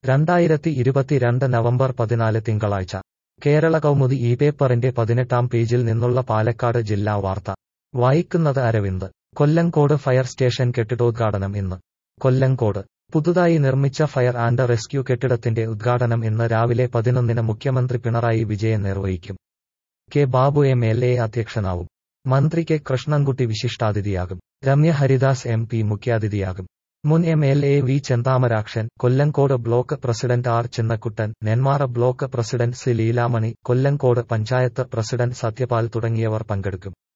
രണ്ടായിരത്തി ഇരുപത്തിരണ്ട് നവംബർ പതിനാല് തിങ്കളാഴ്ച കേരള കൗമുദി ഈ പേപ്പറിന്റെ പതിനെട്ടാം പേജിൽ നിന്നുള്ള പാലക്കാട് ജില്ലാ വാർത്ത വായിക്കുന്നത് അരവിന്ദ് കൊല്ലങ്കോട് ഫയർ സ്റ്റേഷൻ കെട്ടിടോദ്ഘാടനം ഇന്ന് കൊല്ലങ്കോട് പുതുതായി നിർമ്മിച്ച ഫയർ ആൻഡ് റെസ്ക്യൂ കെട്ടിടത്തിന്റെ ഉദ്ഘാടനം ഇന്ന് രാവിലെ പതിനൊന്നിന് മുഖ്യമന്ത്രി പിണറായി വിജയൻ നിർവഹിക്കും K Babu M L A അധ്യക്ഷനാവും മന്ത്രി കെ കൃഷ്ണൻകുട്ടി വിശിഷ്ടാതിഥിയാകും രമ്യ ഹരിദാസ് എം പി മുഖ്യാതിഥിയാകും മുൻ M L A V Chenthamarakshan Kollengode block president R Chinnakuttan Nenmara block president C Leelamani Kollengode panchayat president Sathyapal തുടങ്ങിയവർ പങ്കെടുക്കും